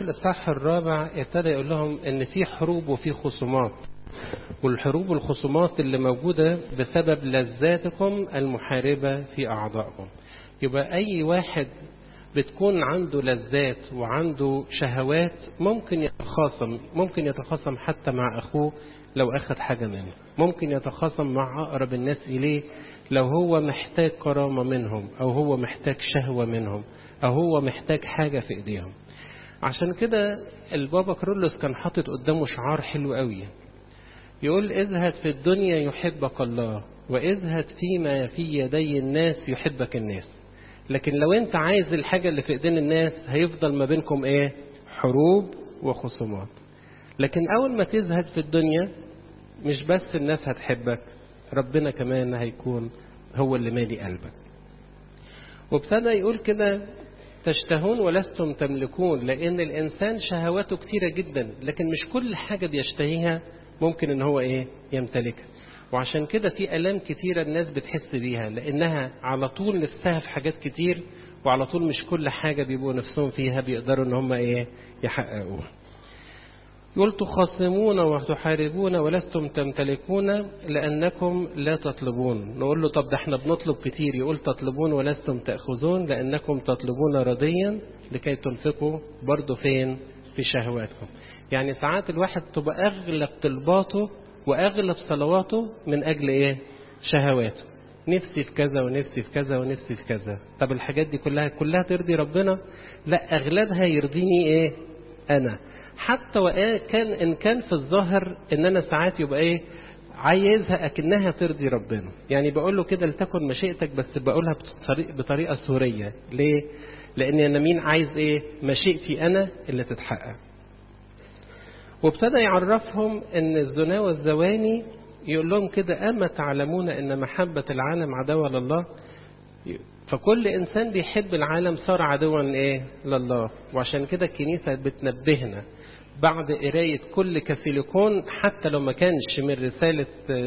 الإصحاح الرابع ابتدى يقول لهم إن في حروب وفي خصومات والحروب والخصومات اللي موجودة بسبب لذاتكم المحاربة في أعضائكم يبقى أي واحد بتكون عنده لذات وعنده شهوات ممكن يتخاصم ممكن يتخاصم حتى مع أخوه لو أخذ حاجة منه ممكن يتخاصم مع أقرب الناس إليه لو هو محتاج كرامة منهم أو هو محتاج شهوة منهم أو هو محتاج حاجة في إيديهم عشان كده البابا كرولوس كان حاطط قدامه شعار حلو قوي يقول اذهب في الدنيا يحبك الله واذهب فيما في يدي الناس يحبك الناس لكن لو انت عايز الحاجة اللي في ايدين الناس هيفضل ما بينكم ايه حروب وخصومات لكن اول ما تزهد في الدنيا مش بس الناس هتحبك ربنا كمان هيكون هو اللي مالي قلبك وابتدى يقول كده تشتهون ولستم تملكون لان الانسان شهواته كتيرة جدا لكن مش كل حاجة بيشتهيها ممكن ان هو ايه يمتلكها وعشان كده في الام كتيرة الناس بتحس بيها لانها على طول نفسها في حاجات كتير وعلى طول مش كل حاجة بيبقوا نفسهم فيها بيقدروا ان هم ايه يحققوها يقول تخاصمون وتحاربون ولستم تمتلكون لأنكم لا تطلبون نقول له طب ده احنا بنطلب كتير يقول تطلبون ولستم تأخذون لأنكم تطلبون رضيا لكي تنفقوا برضو فين في شهواتكم يعني ساعات الواحد تبقى أغلب طلباته وأغلب صلواته من أجل إيه شهواته نفسي في كذا ونفسي في كذا ونفسي في كذا طب الحاجات دي كلها كلها ترضي ربنا لا أغلبها يرضيني إيه أنا حتى وكان إن كان في الظاهر إن أنا ساعات يبقى إيه عايزها أكنها ترضي ربنا يعني بقول له كده لتكن مشيئتك بس بقولها بطريقة سورية ليه لأن أنا مين عايز إيه مشيئتي أنا اللي تتحقق وابتدى يعرفهم ان الزنا والزواني يقول لهم كده أما تعلمون أن محبة العالم عدوة لله فكل إنسان بيحب العالم صار عدوا إيه لله وعشان كده الكنيسة بتنبهنا بعد قراية كل كاثوليكون حتى لو ما كانش من رسالة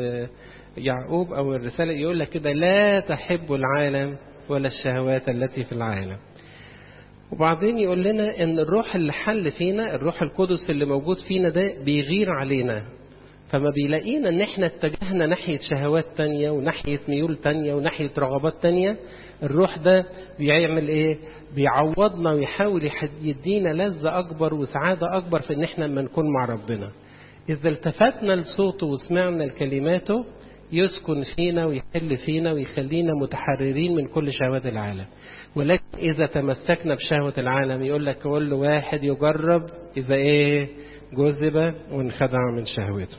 يعقوب أو الرسالة يقول لك كده لا تحب العالم ولا الشهوات التي في العالم وبعدين يقول لنا ان الروح اللي حل فينا الروح القدس اللي موجود فينا ده بيغير علينا فما بيلاقينا ان احنا اتجهنا ناحية شهوات تانية وناحية ميول تانية وناحية رغبات تانية الروح ده بيعمل ايه بيعوضنا ويحاول يدينا لذة اكبر وسعادة اكبر في ان احنا لما نكون مع ربنا اذا التفتنا لصوته وسمعنا لكلماته يسكن فينا ويحل فينا ويخلينا متحررين من كل شهوات العالم ولكن إذا تمسكنا بشهوة العالم يقول لك كل واحد يجرب إذا إيه جذب وانخدع من شهوته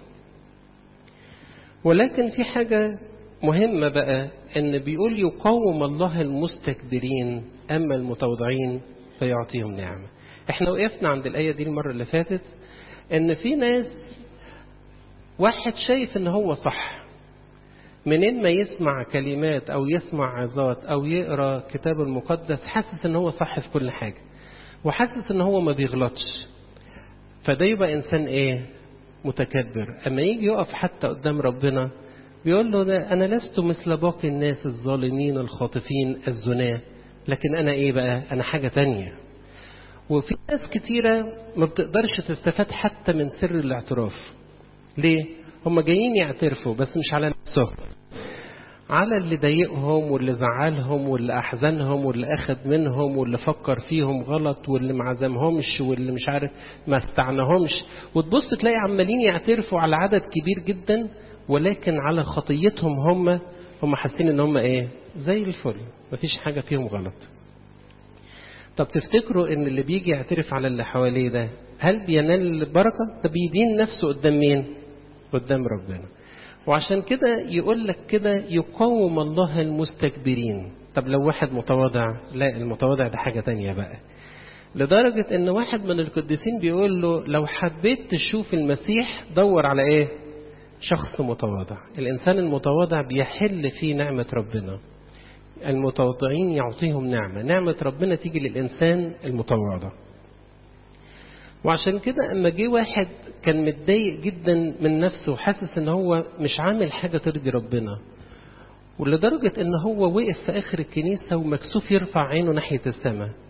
ولكن في حاجة مهمة بقى إن بيقول يقاوم الله المستكبرين أما المتواضعين فيعطيهم نعمة احنا وقفنا عند الآية دي المرة اللي فاتت إن في ناس واحد شايف إن هو صح منين ما يسمع كلمات او يسمع عظات او يقرا كتاب المقدس حاسس ان هو صح في كل حاجه وحاسس ان هو ما بيغلطش فده يبقى انسان ايه متكبر اما يجي يقف حتى قدام ربنا بيقول له ده انا لست مثل باقي الناس الظالمين الخاطفين الزناه لكن انا ايه بقى انا حاجه تانية وفي ناس كتيره ما بتقدرش تستفاد حتى من سر الاعتراف ليه هم جايين يعترفوا بس مش على نفسهم على اللي ضايقهم واللي زعلهم واللي أحزنهم واللي أخذ منهم واللي فكر فيهم غلط واللي ما عزمهمش واللي مش عارف ما استعناهمش وتبص تلاقي عمالين يعترفوا على عدد كبير جدا ولكن على خطيتهم هم هم حاسين ان هم ايه زي الفل مفيش حاجة فيهم غلط طب تفتكروا ان اللي بيجي يعترف على اللي حواليه ده هل بينال البركة ده بيدين نفسه قدام مين قدام ربنا وعشان كده يقول لك كده يقوم الله المستكبرين طب لو واحد متواضع لا المتواضع ده حاجة تانية بقى لدرجة ان واحد من القديسين بيقول له لو حبيت تشوف المسيح دور على ايه شخص متواضع الانسان المتواضع بيحل فيه نعمة ربنا المتواضعين يعطيهم نعمة نعمة ربنا تيجي للإنسان المتواضع وعشان كده اما جه واحد كان متضايق جدا من نفسه وحاسس ان هو مش عامل حاجه ترضي ربنا ولدرجه ان هو وقف في اخر الكنيسه ومكسوف يرفع عينه ناحيه السماء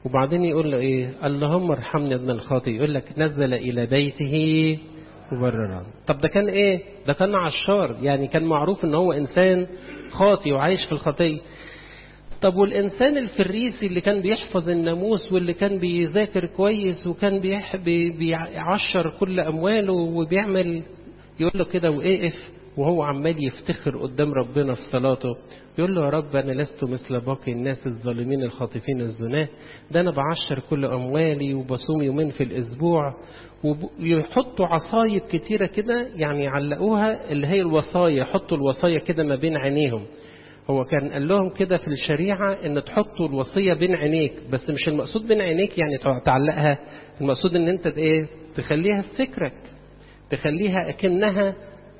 وبعدين يقول له ايه اللهم ارحمني ابن الخاطئ يقول لك نزل الى بيته مبررا طب ده كان ايه ده كان عشار يعني كان معروف ان هو انسان خاطي وعايش في الخطيه طب والإنسان الفريسي اللي كان بيحفظ الناموس واللي كان بيذاكر كويس وكان بيح بي بيعشر كل أمواله وبيعمل يقول له كده وقف وهو عمال يفتخر قدام ربنا في صلاته يقول له يا رب أنا لست مثل باقي الناس الظالمين الخاطفين الزناه ده أنا بعشر كل أموالي وبصوم يومين في الأسبوع ويحطوا عصايب كتيرة كده يعني يعلقوها اللي هي الوصايا يحطوا الوصايا كده ما بين عينيهم هو كان قال لهم كده في الشريعة ان تحطوا الوصية بين عينيك بس مش المقصود بين عينيك يعني تعلقها المقصود ان انت ايه تخليها في فكرك تخليها اكنها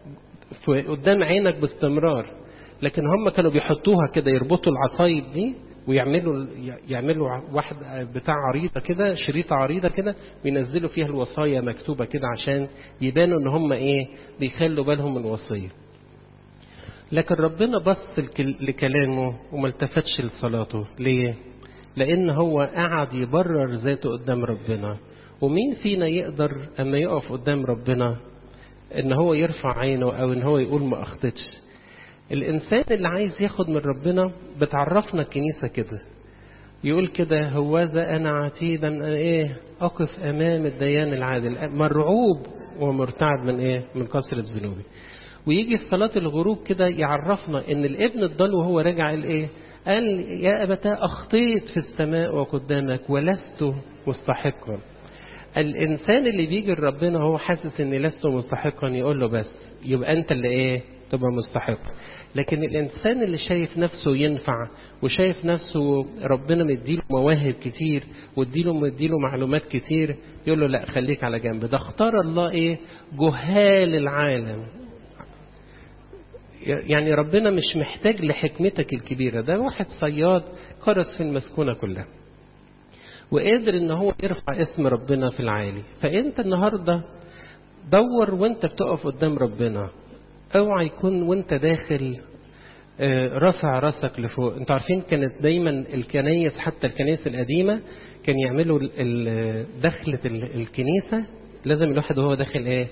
قدام عينك باستمرار لكن هم كانوا بيحطوها كده يربطوا العصايب دي ويعملوا يعملوا واحد بتاع عريضه كده شريطه عريضه كده وينزلوا فيها الوصايا مكتوبه كده عشان يبانوا ان هم ايه بيخلوا بالهم من الوصيه لكن ربنا بص لكلامه وما التفتش لصلاته ليه لان هو قعد يبرر ذاته قدام ربنا ومين فينا يقدر اما يقف قدام ربنا ان هو يرفع عينه او ان هو يقول ما اخطتش الانسان اللي عايز ياخد من ربنا بتعرفنا الكنيسه كده يقول كده هوذا انا عتيدا أنا ايه اقف امام الديان العادل مرعوب ومرتعد من ايه من كثره ذنوبي ويجي في صلاة الغروب كده يعرفنا ان الابن الضال وهو راجع قال ايه قال يا أبتاه أخطيت في السماء وقدامك ولست مستحقا الإنسان اللي بيجي لربنا هو حاسس إني لست مستحقا يقول له بس يبقى أنت اللي إيه تبقى مستحق لكن الإنسان اللي شايف نفسه ينفع وشايف نفسه ربنا مديله مواهب كتير واديله مديله معلومات كتير يقول له لا خليك على جنب ده اختار الله ايه جهال العالم يعني ربنا مش محتاج لحكمتك الكبيرة ده واحد صياد كرس في المسكونة كلها وقادر ان هو يرفع اسم ربنا في العالي فانت النهاردة دور وانت بتقف قدام ربنا اوعى يكون وانت داخل رافع راسك لفوق انتوا عارفين كانت دايما الكنايس حتى الكنايس القديمة كان يعملوا دخلة الكنيسة لازم الواحد وهو داخل ايه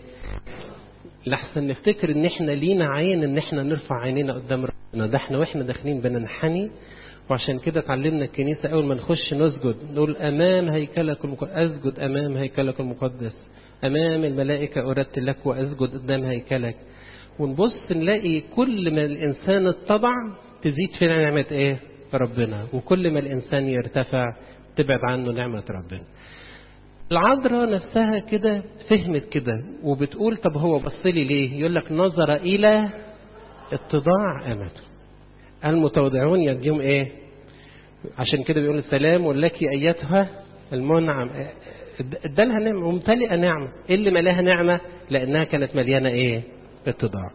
لحسن نفتكر ان احنا لينا عين ان احنا نرفع عينينا قدام ربنا ده احنا واحنا داخلين بننحني وعشان كده اتعلمنا الكنيسة اول ما نخش نسجد نقول امام هيكلك المقدس اسجد امام هيكلك المقدس امام الملائكة اردت لك واسجد قدام هيكلك ونبص نلاقي كل ما الانسان اتطبع تزيد في نعمة ايه ربنا وكل ما الانسان يرتفع تبعد عنه نعمة ربنا العذراء نفسها كده فهمت كده وبتقول طب هو بص لي ليه يقول لك نظر الى اتضاع امته المتواضعون يجيهم ايه عشان كده بيقول السلام لك ايتها المنعم ادالها نعمه ممتلئه نعمه ايه اللي ملاها نعمه لانها كانت مليانه ايه اتضاع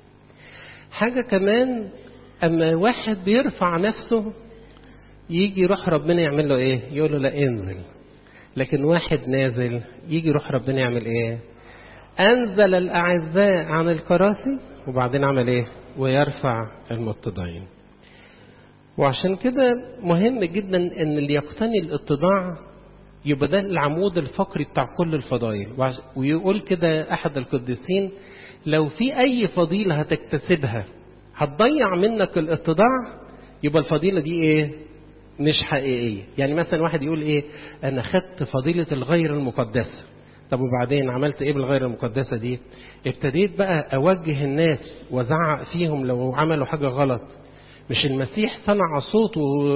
حاجه كمان اما واحد بيرفع نفسه يجي يروح ربنا يعمل له ايه يقول له لا انزل لكن واحد نازل يجي يروح ربنا يعمل ايه انزل الاعزاء عن الكراسي وبعدين عمل ايه ويرفع المتضعين وعشان كده مهم جدا ان اللي يقتني الاتضاع يبقى ده العمود الفقري بتاع كل الفضائل ويقول كده احد القديسين لو في اي فضيلة هتكتسبها هتضيع منك الاتضاع يبقى الفضيلة دي ايه مش حقيقية يعني مثلا واحد يقول ايه انا خدت فضيلة الغير المقدسة طب وبعدين عملت ايه بالغير المقدسة دي ابتديت بقى اوجه الناس وزعق فيهم لو عملوا حاجة غلط مش المسيح صنع صوت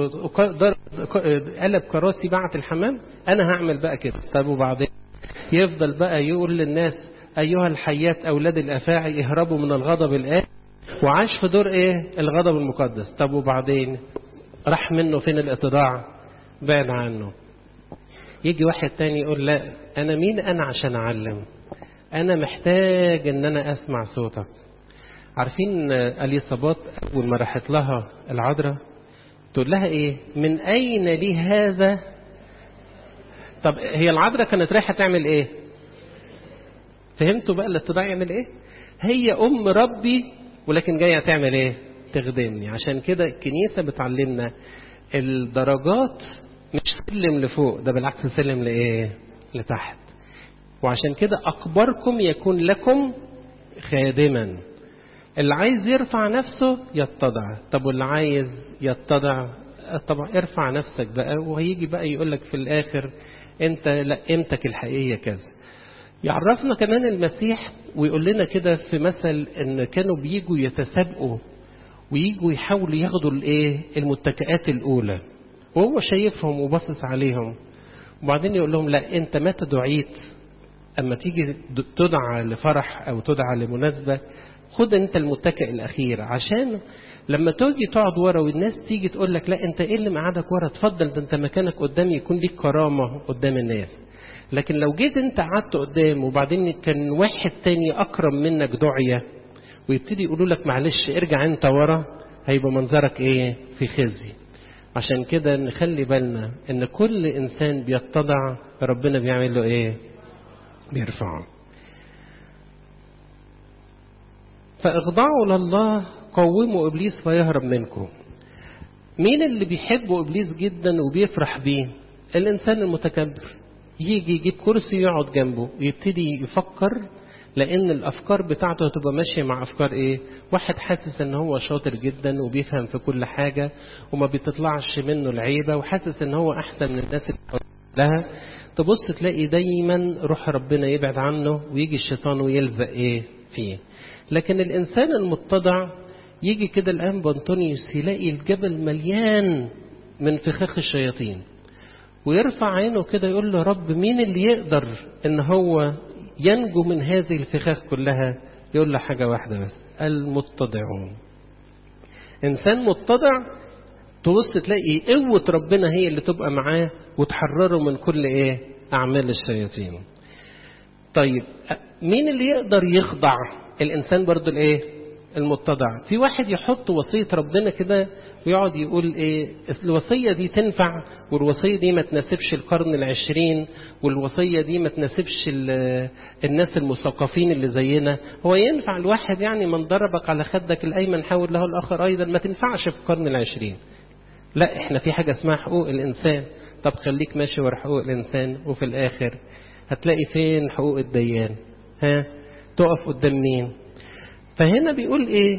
وقلب كراسي بعت الحمام انا هعمل بقى كده طب وبعدين يفضل بقى يقول للناس ايها الحيات اولاد الافاعي اهربوا من الغضب الان وعاش في دور ايه الغضب المقدس طب وبعدين راح منه فين الاتضاع بعد عنه يجي واحد تاني يقول لا انا مين انا عشان اعلم انا محتاج ان انا اسمع صوتك عارفين اليصابات اول ما راحت لها العذراء تقول لها ايه من اين لي هذا طب هي العذراء كانت رايحه تعمل ايه فهمتوا بقى الاتضاع يعمل ايه هي ام ربي ولكن جايه تعمل ايه تخدمني عشان كده الكنيسه بتعلمنا الدرجات مش سلم لفوق ده بالعكس سلم لايه لتحت وعشان كده اكبركم يكون لكم خادما اللي عايز يرفع نفسه يتضع طب واللي عايز يتضع طبعا ارفع نفسك بقى وهيجي بقى يقول لك في الاخر انت لا قيمتك الحقيقيه كذا يعرفنا كمان المسيح ويقول لنا كده في مثل ان كانوا بيجوا يتسابقوا ويجوا يحاولوا ياخدوا الايه المتكئات الاولى وهو شايفهم وباصص عليهم وبعدين يقول لهم لا انت متى دعيت اما تيجي تدعى لفرح او تدعى لمناسبه خد انت المتكئ الاخير عشان لما تيجي تقعد ورا والناس تيجي تقول لك لا انت ايه اللي مقعدك ورا اتفضل ده انت مكانك قدامي يكون ليك كرامه قدام الناس لكن لو جيت انت قعدت قدام وبعدين كان واحد تاني اكرم منك دعيه ويبتدي يقولوا لك معلش ارجع انت ورا هيبقى منظرك ايه في خزي عشان كده نخلي بالنا ان كل انسان بيتضع ربنا بيعمل له ايه بيرفعه فاخضعوا لله قوموا ابليس فيهرب منكم مين اللي بيحبوا ابليس جدا وبيفرح بيه الانسان المتكبر يجي يجيب كرسي يقعد جنبه ويبتدي يفكر لان الافكار بتاعته هتبقى ماشيه مع افكار ايه واحد حاسس ان هو شاطر جدا وبيفهم في كل حاجه وما بتطلعش منه العيبه وحاسس ان هو احسن من الناس اللي لها تبص تلاقي دايما روح ربنا يبعد عنه ويجي الشيطان ويلزق ايه فيه لكن الانسان المتضع يجي كده الان بنطونيوس يلاقي الجبل مليان من فخاخ الشياطين ويرفع عينه كده يقول له رب مين اللي يقدر ان هو ينجو من هذه الفخاخ كلها يقول له حاجة واحدة بس المتضعون إنسان متضع تبص تلاقي قوة ربنا هي اللي تبقى معاه وتحرره من كل إيه أعمال الشياطين طيب مين اللي يقدر يخضع الإنسان برضو الإيه المتضع في واحد يحط وصية ربنا كده ويقعد يقول ايه الوصية دي تنفع والوصية دي ما تناسبش القرن العشرين والوصية دي ما تناسبش الناس المثقفين اللي زينا هو ينفع الواحد يعني من ضربك على خدك الأيمن حاول له الآخر أيضا ما تنفعش في القرن العشرين لا احنا في حاجة اسمها حقوق الإنسان طب خليك ماشي ورا حقوق الإنسان وفي الآخر هتلاقي فين حقوق الديان ها تقف قدام مين فهنا بيقول ايه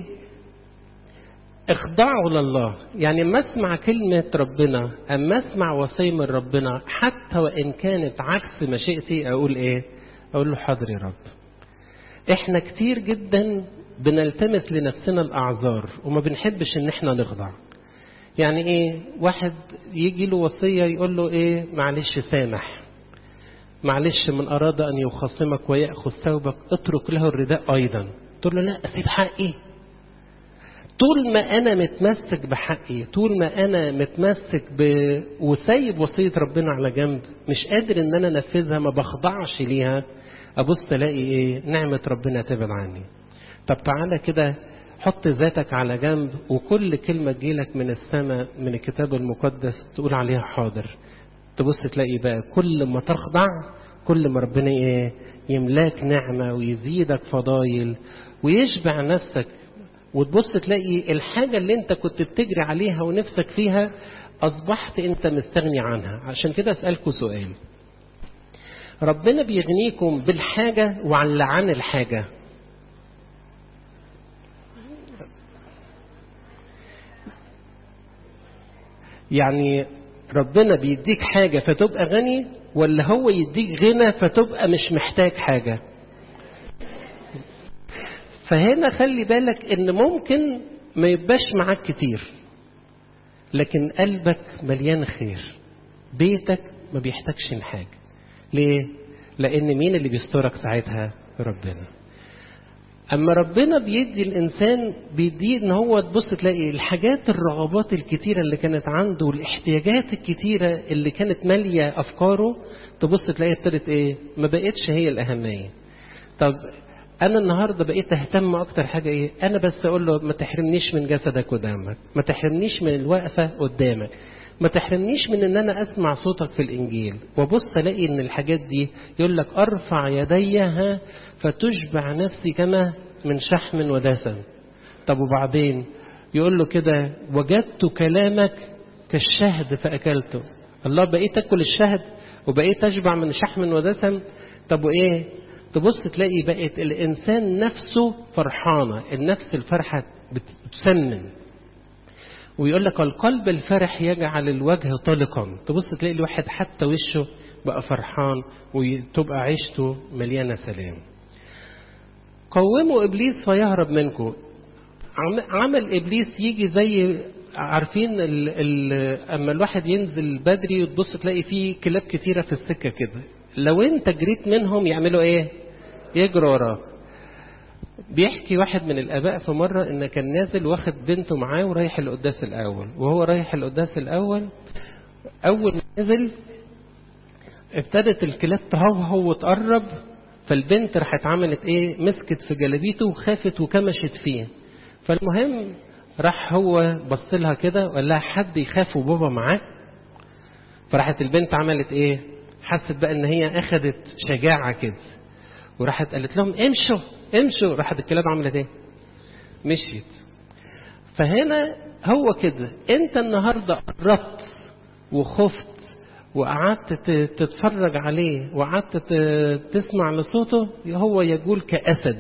اخضعوا لله يعني اما اسمع كلمة ربنا اما اسمع وصية من ربنا حتى وان كانت عكس مشيئتي اقول ايه اقول له حاضر يا رب احنا كتير جدا بنلتمس لنفسنا الاعذار وما بنحبش ان احنا نخضع يعني ايه واحد يجي له وصية يقول له ايه معلش سامح معلش من اراد ان يخاصمك ويأخذ ثوبك اترك له الرداء ايضا تقول له لا اسيب حقي طول ما انا متمسك بحقي طول ما انا متمسك ب... وسايب وصيه ربنا على جنب مش قادر ان انا انفذها ما بخضعش ليها ابص الاقي ايه نعمه ربنا تبعد عني طب تعالى كده حط ذاتك على جنب وكل كلمه تجيلك من السماء من الكتاب المقدس تقول عليها حاضر تبص تلاقي بقى كل ما تخضع كل ما ربنا ايه يملاك نعمه ويزيدك فضايل ويشبع نفسك وتبص تلاقي الحاجة اللي انت كنت بتجري عليها ونفسك فيها أصبحت انت مستغني عنها عشان كده أسألكم سؤال ربنا بيغنيكم بالحاجة ولا عن الحاجة يعني ربنا بيديك حاجة فتبقى غني ولا هو يديك غنى فتبقى مش محتاج حاجة فهنا خلي بالك ان ممكن ما يبقاش معاك كتير لكن قلبك مليان خير بيتك ما بيحتاجش لحاجة ليه لان مين اللي بيسترك ساعتها ربنا اما ربنا بيدي الانسان بيديه ان هو تبص تلاقي الحاجات الرغبات الكتيره اللي كانت عنده والاحتياجات الكتيره اللي كانت ماليه افكاره تبص تلاقي ابتدت ايه ما بقتش هي الاهميه طب انا النهارده بقيت اهتم اكتر حاجه ايه انا بس اقول له ما تحرمنيش من جسدك قدامك ما تحرمنيش من الوقفه قدامك ما تحرمنيش من ان انا اسمع صوتك في الانجيل وبص الاقي ان الحاجات دي يقول لك ارفع يديها فتشبع نفسي كما من شحم ودسم طب وبعدين يقول له كده وجدت كلامك كالشهد فاكلته الله بقيت تاكل الشهد وبقيت تشبع من شحم ودسم طب وايه تبص تلاقي بقت الانسان نفسه فرحانه النفس الفرحه بتسمن ويقول لك القلب الفرح يجعل الوجه طلقا تبص تلاقي الواحد حتى وشه بقى فرحان وتبقى عيشته مليانه سلام قوموا ابليس فيهرب منكم عمل ابليس يجي زي عارفين ال ال اما الواحد ينزل بدري وتبص تلاقي فيه كلاب كتيره في السكه كده لو انت جريت منهم يعملوا ايه يجروا وراك بيحكي واحد من الاباء في مره ان كان نازل واخد بنته معاه ورايح القداس الاول وهو رايح القداس الاول اول ما نزل ابتدت الكلاب تهوهو وتقرب فالبنت راحت عملت ايه مسكت في جلابيته وخافت وكمشت فيه فالمهم راح هو بص لها كده وقال لها حد يخاف وبابا معاه فراحت البنت عملت ايه حست بقى ان هي اخذت شجاعه كده وراحت قالت لهم امشوا امشوا راحت الكلاب عملت ايه مشيت فهنا هو كده انت النهارده قربت وخفت وقعدت تتفرج عليه وقعدت تسمع لصوته هو يقول كأسد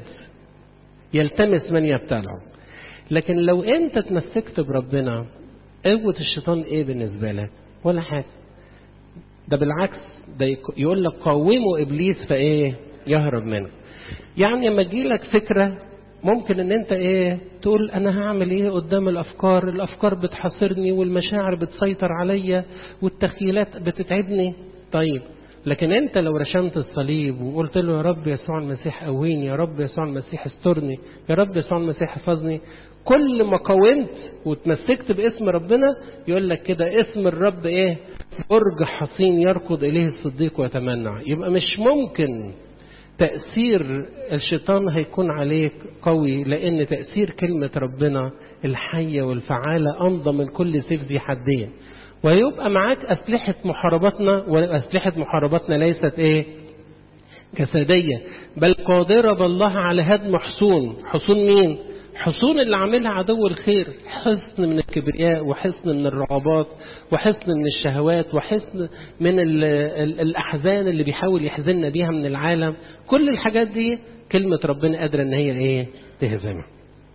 يلتمس من يبتلعه لكن لو انت تمسكت بربنا قوة الشيطان ايه بالنسبة لك ولا حاجة ده بالعكس ده يقول لك قوموا ابليس فايه يهرب منه يعني لما تجيلك فكرة ممكن ان انت ايه تقول انا هعمل ايه قدام الافكار الافكار بتحاصرني والمشاعر بتسيطر عليا والتخيلات بتتعبني طيب لكن انت لو رشمت الصليب وقلت له يا رب يسوع المسيح قويني يا رب يسوع المسيح استرني يا رب يسوع المسيح حفظني كل ما قاومت وتمسكت باسم ربنا يقول لك كده اسم الرب ايه برج حصين يركض اليه الصديق ويتمنع يبقى مش ممكن تأثير الشيطان هيكون عليك قوي لأن تأثير كلمة ربنا الحية والفعالة أمضى من كل سيف ذي حدين ويبقى معاك أسلحة محاربتنا وأسلحة محاربتنا ليست إيه جسدية بل قادرة بالله على هدم حصون حصون مين حصون اللي عاملها عدو الخير حصن من الكبرياء وحصن من الرغبات وحصن من الشهوات وحصن من ال ال الأحزان اللي بيحاول يحزننا بيها من العالم كل الحاجات دي كلمة ربنا قادرة ان هي ايه تهزمها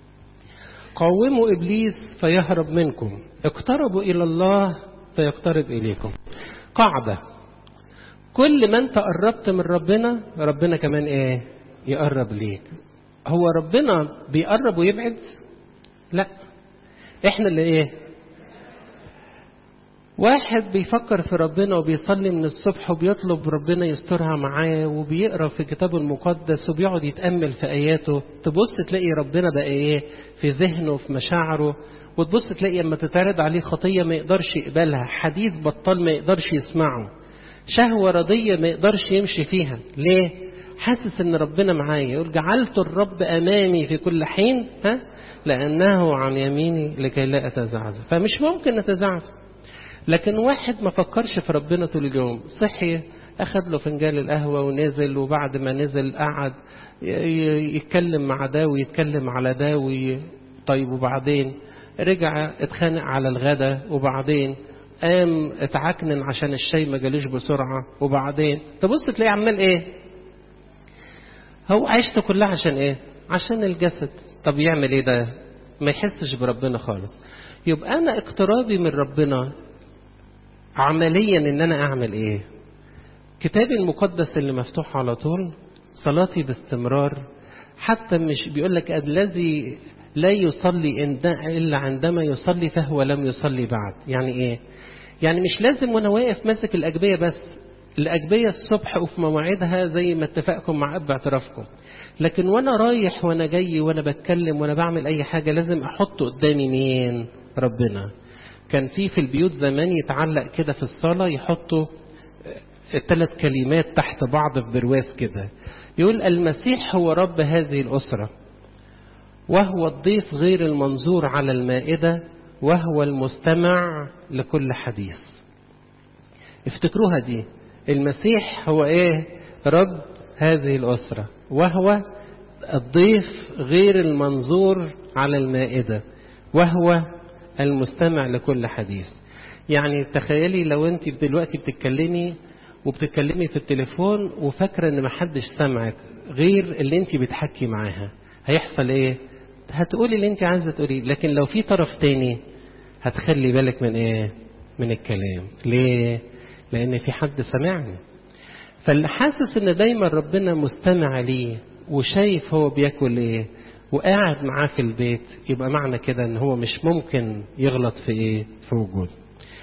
قوموا إبليس فيهرب منكم اقتربوا إلى الله فيقترب إليكم قاعدة كل ما انت قربت من ربنا ربنا كمان ايه يقرب ليك هو ربنا بيقرب ويبعد لا احنا اللي ايه واحد بيفكر في ربنا وبيصلي من الصبح وبيطلب ربنا يسترها معاه وبيقرا في كتابه المقدس وبيقعد يتامل في اياته تبص تلاقي ربنا بقى ايه في ذهنه وفي مشاعره وتبص تلاقي لما تتعرض عليه خطيه ما يقدرش يقبلها حديث بطال ما يقدرش يسمعه شهوه رضيه ما يقدرش يمشي فيها ليه حاسس ان ربنا معايا يقول جعلت الرب امامي في كل حين ها لانه عن يميني لكي لا اتزعزع فمش ممكن نتزعزع لكن واحد ما فكرش في ربنا طول اليوم صحي اخد له فنجان القهوه ونزل وبعد ما نزل قعد يتكلم مع ده ويتكلم على ده وي... طيب وبعدين رجع اتخانق على الغدا وبعدين قام اتعكنن عشان الشاي ما جالوش بسرعه وبعدين تبص تلاقيه عمال ايه هو عيشته كلها عشان ايه عشان الجسد طب يعمل ايه ده ما يحسش بربنا خالص يبقى انا اقترابي من ربنا عمليا ان انا اعمل ايه كتابي المقدس اللي مفتوح على طول صلاتي باستمرار حتى مش بيقول لك الذي لا يصلي الا عندما يصلي فهو لم يصلي بعد يعني ايه يعني مش لازم وانا واقف ماسك الاجبيه بس الأجبية الصبح وفي مواعيدها زي ما اتفقكم مع أب اعترافكم لكن وأنا رايح وأنا جاي وأنا بتكلم وأنا بعمل أي حاجة لازم أحط قدامي مين ربنا كان في في البيوت زمان يتعلق كده في الصلاة يحطوا ثلاث كلمات تحت بعض في برواز كده يقول المسيح هو رب هذه الأسرة وهو الضيف غير المنظور على المائدة وهو المستمع لكل حديث افتكروها دي المسيح هو ايه رب هذه الأسرة وهو الضيف غير المنظور على المائدة وهو المستمع لكل حديث يعني تخيلي لو انت دلوقتي بتتكلمي وبتتكلمي في التليفون وفاكرة ان محدش سمعك غير اللي انت بتحكي معاها هيحصل ايه هتقولي اللي انت عايزة تقوليه لكن لو في طرف تاني هتخلي بالك من ايه من الكلام ليه لان في حد سمعني فاللي حاسس ان دايما ربنا مستمع ليه وشايف هو بياكل ايه وقاعد معاه في البيت يبقى معنى كده ان هو مش ممكن يغلط في ايه في وجوده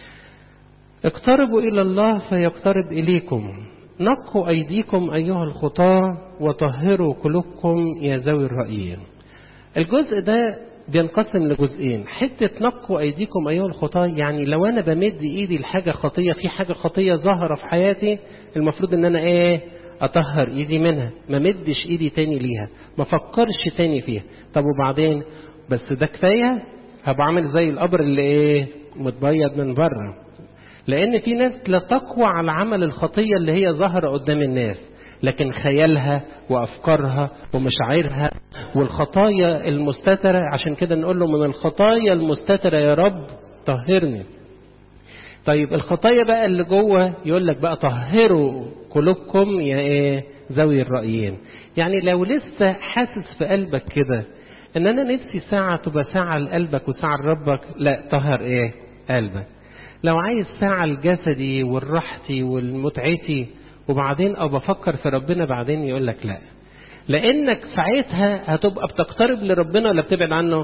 اقتربوا الى الله فيقترب اليكم نقوا ايديكم ايها الخطاة وطهروا قلوبكم يا ذوي الرأيين الجزء ده بينقسم لجزئين حتة نقوا أيديكم أيها الخطاة يعني لو أنا بمد إيدي لحاجة خطية في حاجة خطية ظاهرة في حياتي المفروض إن أنا إيه أطهر إيدي منها ما مدش إيدي تاني ليها ما فكرش تاني فيها طب وبعدين بس ده كفاية هبقى عامل زي القبر اللي إيه متبيض من بره لأن في ناس لا تقوى على عمل الخطية اللي هي ظاهرة قدام الناس لكن خيالها وأفكارها ومشاعرها والخطايا المستترة عشان كده نقول له من الخطايا المستترة يا رب طهرني طيب الخطايا بقى اللي جوه يقول لك بقى طهروا قلوبكم يا ايه ذوي الرأيين يعني لو لسه حاسس في قلبك كده ان انا نفسي ساعة تبقى ساعة لقلبك وساعة لربك لا طهر ايه قلبك لو عايز ساعة لجسدي والراحتي والمتعتي وبعدين او بفكر في ربنا بعدين يقول لك لا لانك ساعتها هتبقى بتقترب لربنا ولا بتبعد عنه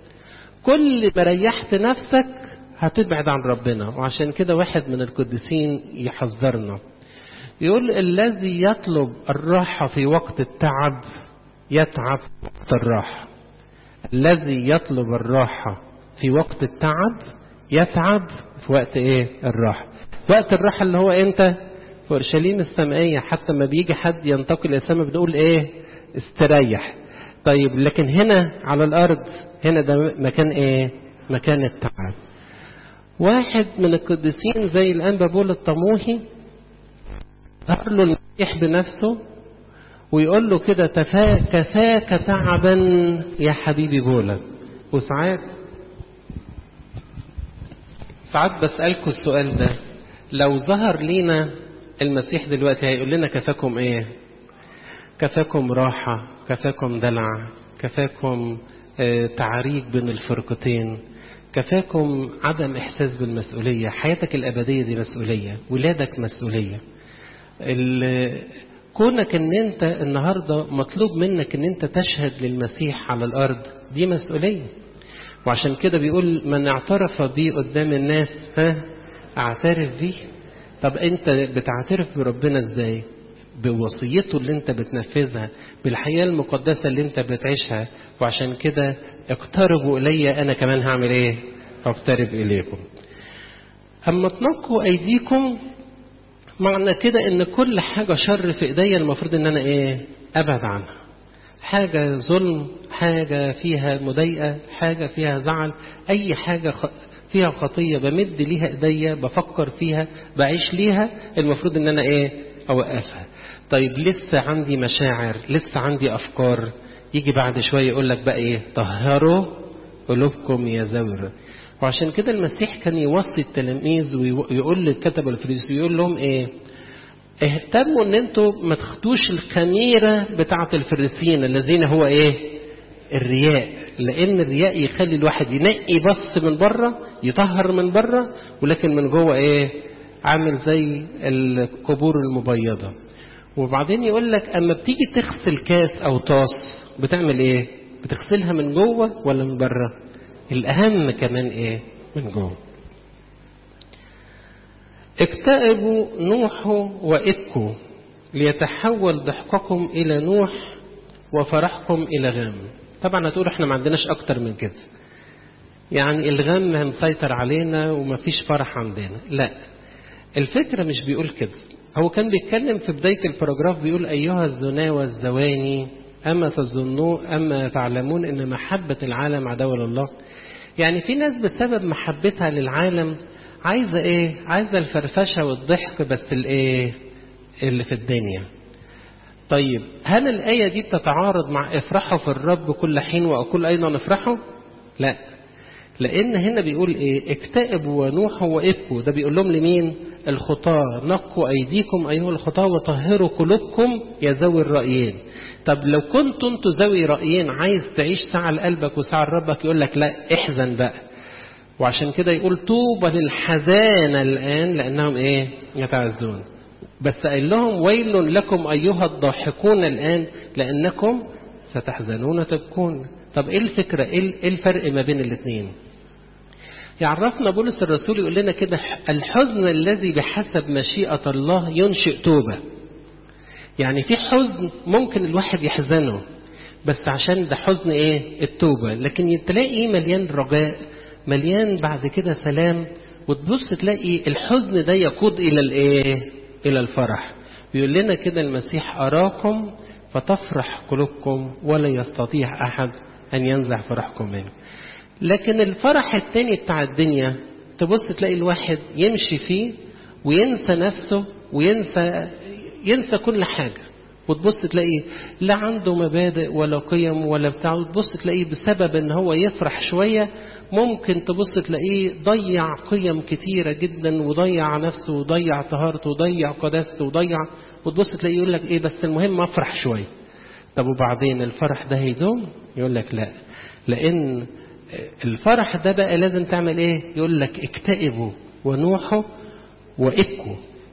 كل ما ريحت نفسك هتبعد عن ربنا وعشان كده واحد من القديسين يحذرنا يقول الذي يطلب الراحة في وقت التعب يتعب في وقت الراحة الذي يطلب الراحة في وقت التعب يتعب في وقت ايه الراحة وقت الراحة اللي هو امتى في اورشليم السمائية حتى ما بيجي حد ينتقل السماء بنقول ايه استريح طيب لكن هنا على الارض هنا ده مكان ايه مكان التعب واحد من القديسين زي الانبا بول الطموحي ظهر له المسيح بنفسه ويقول له كده كفاك تعبا يا حبيبي بولا وساعات ساعات بسألكم السؤال ده لو ظهر لينا المسيح دلوقتي هيقول لنا كفاكم ايه كفاكم راحة كفاكم دلع كفاكم اه تعريج بين الفرقتين كفاكم عدم احساس بالمسؤولية حياتك الابدية دي مسؤولية ولادك مسؤولية كونك ان انت النهاردة مطلوب منك ان انت تشهد للمسيح على الارض دي مسؤولية وعشان كده بيقول من اعترف بي قدام الناس ها اعترف بيه طب انت بتعترف بربنا ازاي بوصيته اللي انت بتنفذها بالحياة المقدسة اللي انت بتعيشها وعشان كده اقتربوا الي انا كمان هعمل ايه اقترب اليكم اما تنقوا ايديكم معنى كده ان كل حاجة شر في ايديا المفروض ان انا ايه ابعد عنها حاجة ظلم حاجة فيها مضايقة حاجة فيها زعل اي حاجة فيها خطية بمد ليها ايديا بفكر فيها بعيش ليها المفروض ان انا ايه اوقفها طيب لسه عندي مشاعر لسه عندي افكار يجي بعد شوية يقول لك بقى ايه طهروا قلوبكم يا زور وعشان كده المسيح كان يوصي التلاميذ ويقول للكتبة الفريسي يقول لهم ايه اهتموا ان انتوا ما تاخدوش الخميرة بتاعة الفريسيين الذين هو ايه الرياء لان الرياء يخلي الواحد ينقي بص من بره يطهر من بره ولكن من جوه ايه عامل زي القبور المبيضة وبعدين يقول لك اما بتيجي تغسل كاس او طاس بتعمل ايه بتغسلها من جوه ولا من بره الاهم كمان ايه من جوه اكتئبوا نوحوا وابكوا ليتحول ضحككم الى نوح وفرحكم الى غم طبعا هتقول احنا ما عندناش اكتر من كده يعني الغم مسيطر علينا ومفيش فرح عندنا لا الفكرة مش بيقول كده هو كان بيتكلم في بداية الباراجراف بيقول أيها الزنا والزواني أما تظنوا أما تعلمون أن محبة العالم عداوة لله يعني في ناس بسبب محبتها للعالم عايزة إيه عايزة الفرفشة والضحك بس الإيه اللي في الدنيا طيب هل الآية دي بتتعارض مع افرحوا في الرب كل حين وأقول أيضا افرحوا لا لأن هنا بيقول إيه اكتئبوا ونوحوا وابكوا ده بيقول لهم لمين الخطاة نقوا أيديكم أيها الخطاة وطهروا قلوبكم يا ذوي الرأيين طب لو كنت انتوا ذوي رأيين عايز تعيش ساعة لقلبك وساعة لربك يقول لك لا احزن بقى وعشان كده يقول طوبى للحزان الآن لأنهم إيه يتعزون بس قال لهم ويل لكم أيها الضاحكون الآن لأنكم ستحزنون تبكون طب إيه الفكرة إيه الفرق ما بين الاثنين يعرفنا بولس الرسول يقول لنا كده الحزن الذي بحسب مشيئة الله ينشئ توبة يعني في حزن ممكن الواحد يحزنه بس عشان ده حزن ايه التوبة لكن تلاقي مليان رجاء مليان بعد كده سلام وتبص تلاقي الحزن ده يقود الى الايه الى الفرح بيقول لنا كده المسيح اراكم فتفرح قلوبكم ولا يستطيع احد ان ينزع فرحكم منه لكن الفرح التاني بتاع الدنيا تبص تلاقي الواحد يمشي فيه وينسى نفسه وينسى ينسى كل حاجة وتبص تلاقيه لا عنده مبادئ ولا قيم ولا بتاع وتبص تلاقيه بسبب ان هو يفرح شوية ممكن تبص تلاقيه ضيع قيم كتيرة جدا وضيع نفسه وضيع طهارته وضيع قداسته وضيع وتبص تلاقيه يقول لك ايه بس المهم افرح شوية طب وبعدين الفرح ده هيدوم يقول لك لا لان الفرح ده بقى لازم تعمل ايه يقول لك اكتئبوا ونوحوا وابكوا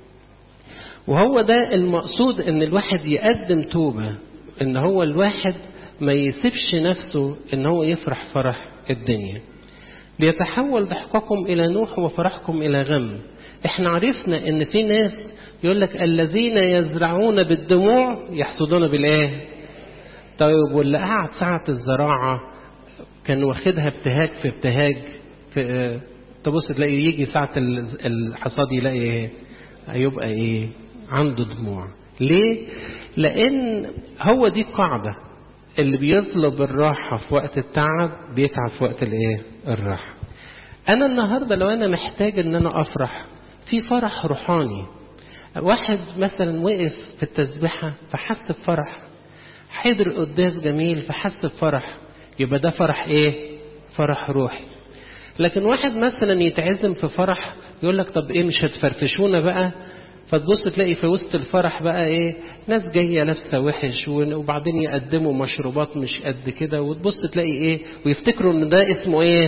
وهو ده المقصود ان الواحد يقدم توبة ان هو الواحد ما يسيبش نفسه ان هو يفرح فرح الدنيا ليتحول ضحككم الى نوح وفرحكم الى غم احنا عرفنا ان في ناس يقول لك الذين يزرعون بالدموع يحصدون بالايه طيب واللي قعد ساعة الزراعة كان واخدها ابتهاج في ابتهاج في تبص تلاقي يجي ساعة الحصاد يلاقي ايه هيبقى ايه عنده دموع ليه لان هو دي القاعدة اللي بيطلب الراحة في وقت التعب بيتعب في وقت الايه الراحة انا النهاردة لو انا محتاج ان انا افرح في فرح روحاني واحد مثلا وقف في التسبيحة فحس بفرح حضر قداس جميل فحس بفرح يبقى ده فرح ايه فرح روحي لكن واحد مثلا يتعزم في فرح يقول لك طب ايه مش هتفرفشونا بقى فتبص تلاقي في وسط الفرح بقى ايه ناس جايه لابسه وحش وبعدين يقدموا مشروبات مش قد كده وتبص تلاقي ايه ويفتكروا ان ده اسمه ايه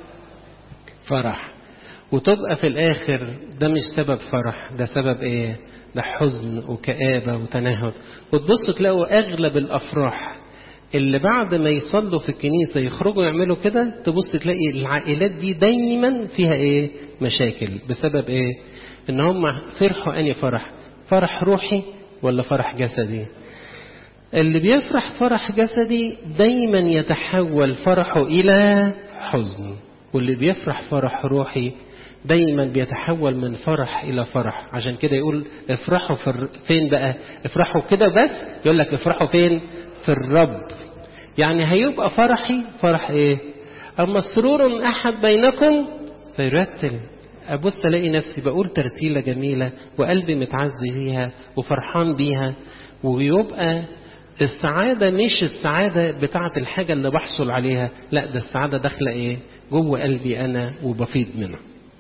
فرح وتبقى في الاخر ده مش سبب فرح ده سبب ايه ده حزن وكآبة وتنهد وتبص تلاقوا اغلب الافراح اللي بعد ما يصلوا في الكنيسة يخرجوا يعملوا كده تبص تلاقي العائلات دي دايما فيها ايه مشاكل بسبب ايه ان هم فرحوا اني فرح فرح روحي ولا فرح جسدي اللي بيفرح فرح جسدي دايما يتحول فرحه الى حزن واللي بيفرح فرح روحي دايما بيتحول من فرح الى فرح عشان كده يقول افرحوا في فين بقى افرحوا كده بس يقول لك افرحوا فين في الرب يعني هيبقى فرحي فرح ايه اما سرور احد بينكم فيرتل ابص الاقي نفسي بقول ترتيله جميله وقلبي متعزي فيها وفرحان بيها ويبقى السعادة مش السعادة بتاعة الحاجة اللي بحصل عليها لا ده السعادة داخلة ايه جوه قلبي انا وبفيض منها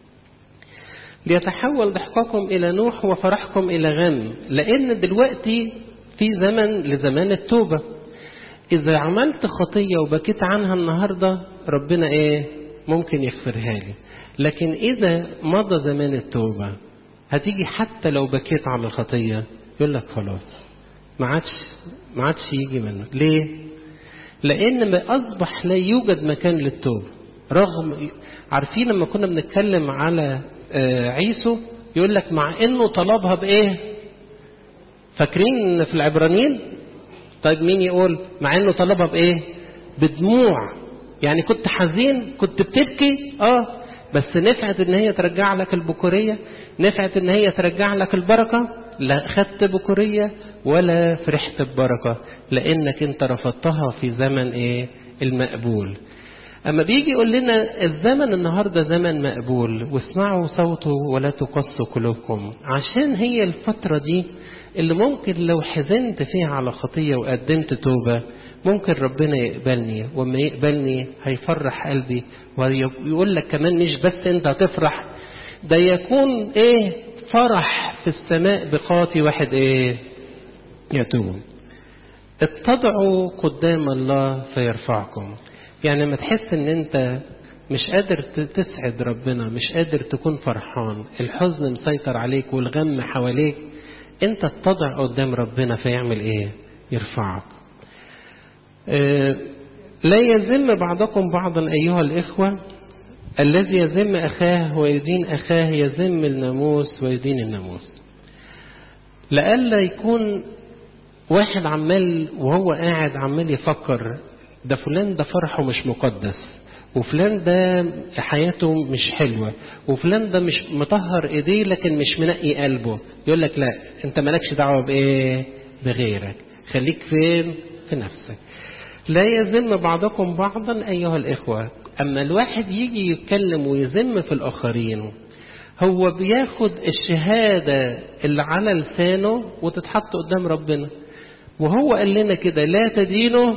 ليتحول ضحككم الى نوح وفرحكم الى غم لان دلوقتي في زمن لزمان التوبة اذا عملت خطية وبكيت عنها النهاردة ربنا ايه ممكن يغفرها لي لكن إذا مضى زمان التوبة هتيجي حتى لو بكيت على الخطية يقول لك خلاص ما عادش ما عادش يجي منك ليه؟ لأن ما أصبح لا يوجد مكان للتوبة رغم عارفين لما كنا بنتكلم على عيسو يقول لك مع إنه طلبها بإيه؟ فاكرين في العبرانيين؟ طيب مين يقول مع إنه طلبها بإيه؟ بدموع يعني كنت حزين كنت بتبكي اه بس نفعت ان هي ترجع لك البكورية نفعت ان هي ترجع لك البركة لا خدت بكورية ولا فرحت ببركة لانك انت رفضتها في زمن ايه المقبول اما بيجي يقول لنا الزمن النهاردة زمن مقبول واسمعوا صوته ولا تقصوا قلوبكم عشان هي الفترة دي اللي ممكن لو حزنت فيها على خطية وقدمت توبة ممكن ربنا يقبلني وما يقبلني هيفرح قلبي ويقول لك كمان مش بس انت هتفرح ده يكون ايه فرح في السماء بقاطي واحد ايه يتوب اتضعوا قدام الله فيرفعكم يعني لما تحس ان انت مش قادر تسعد ربنا مش قادر تكون فرحان الحزن مسيطر عليك والغم حواليك انت اتضع قدام ربنا فيعمل ايه يرفعك اه لا يذم بعضكم بعضا ايها الاخوه الذي يذم اخاه ويدين اخاه يذم الناموس ويدين الناموس لئلا يكون واحد عمال وهو قاعد عمال يفكر ده فلان ده فرحه مش مقدس وفلان ده حياته مش حلوة وفلان ده مش مطهر ايديه لكن مش منقي قلبه يقول لك لا انت مالكش دعوة بايه بغيرك خليك فين في نفسك لا يذم بعضكم بعضا ايها الاخوة اما الواحد يجي يتكلم ويذم في الاخرين هو بياخد الشهادة اللي على لسانه وتتحط قدام ربنا وهو قال لنا كده لا تدينوا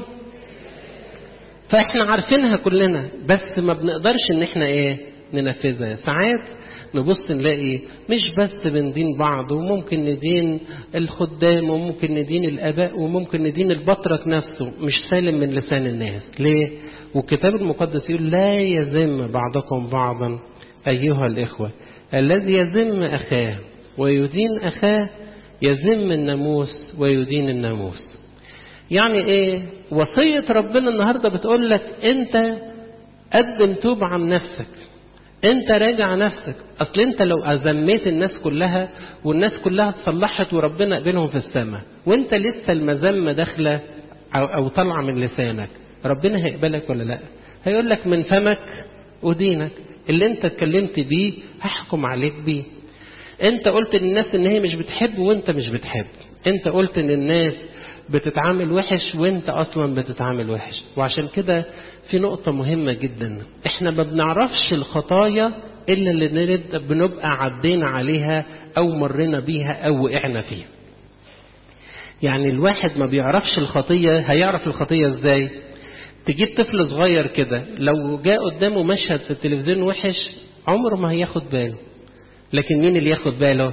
فاحنا عارفينها كلنا بس ما بنقدرش ان احنا ايه ننفذها ساعات نبص نلاقي مش بس بندين بعض وممكن ندين الخدام وممكن ندين الاباء وممكن ندين البطرك نفسه مش سالم من لسان الناس ليه والكتاب المقدس يقول لا يذم بعضكم بعضا ايها الاخوه الذي يذم اخاه ويدين اخاه يذم الناموس ويدين الناموس يعني ايه وصية ربنا النهاردة بتقول لك انت قدم توب عن نفسك انت راجع نفسك اصل انت لو ازميت الناس كلها والناس كلها اتصلحت وربنا قبلهم في السماء وانت لسه المذمة داخلة او, أو طالعة من لسانك ربنا هيقبلك ولا لا هيقول لك من فمك ودينك اللي انت اتكلمت بيه هحكم عليك بيه انت قلت للناس ان هي مش بتحب وانت مش بتحب انت قلت ان الناس بتتعامل وحش وانت اصلا بتتعامل وحش وعشان كده في نقطة مهمة جدا احنا ما بنعرفش الخطايا الا اللي نرد بنبقى عدينا عليها او مرينا بيها او وقعنا فيها يعني الواحد ما بيعرفش الخطية هيعرف الخطية ازاي تجيب طفل صغير كده لو جاء قدامه مشهد في التلفزيون وحش عمره ما هياخد باله لكن مين اللي ياخد باله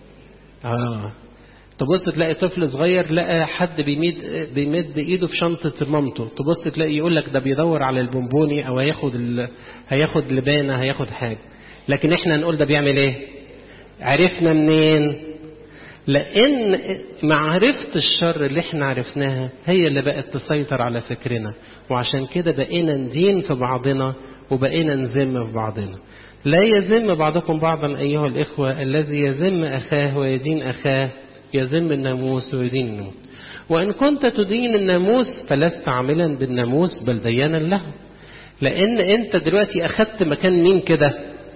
اه تبص تلاقي طفل صغير لقى حد بيمد بيمد ايده في شنطه مامته تبص تلاقي يقول لك ده بيدور على البونبوني او هياخد ال... هياخد لبانه هياخد حاجه لكن احنا نقول ده بيعمل ايه عرفنا منين لان معرفه الشر اللي احنا عرفناها هي اللي بقت تسيطر على فكرنا وعشان كده بقينا ندين في بعضنا وبقينا نذم في بعضنا لا يذم بعضكم بعضا ايها الاخوه الذي يذم اخاه ويدين اخاه يذم الناموس ويدين الناموس وإن كنت تدين الناموس فلست عاملا بالناموس بل ديانا له لأن أنت دلوقتي أخدت مكان مين كده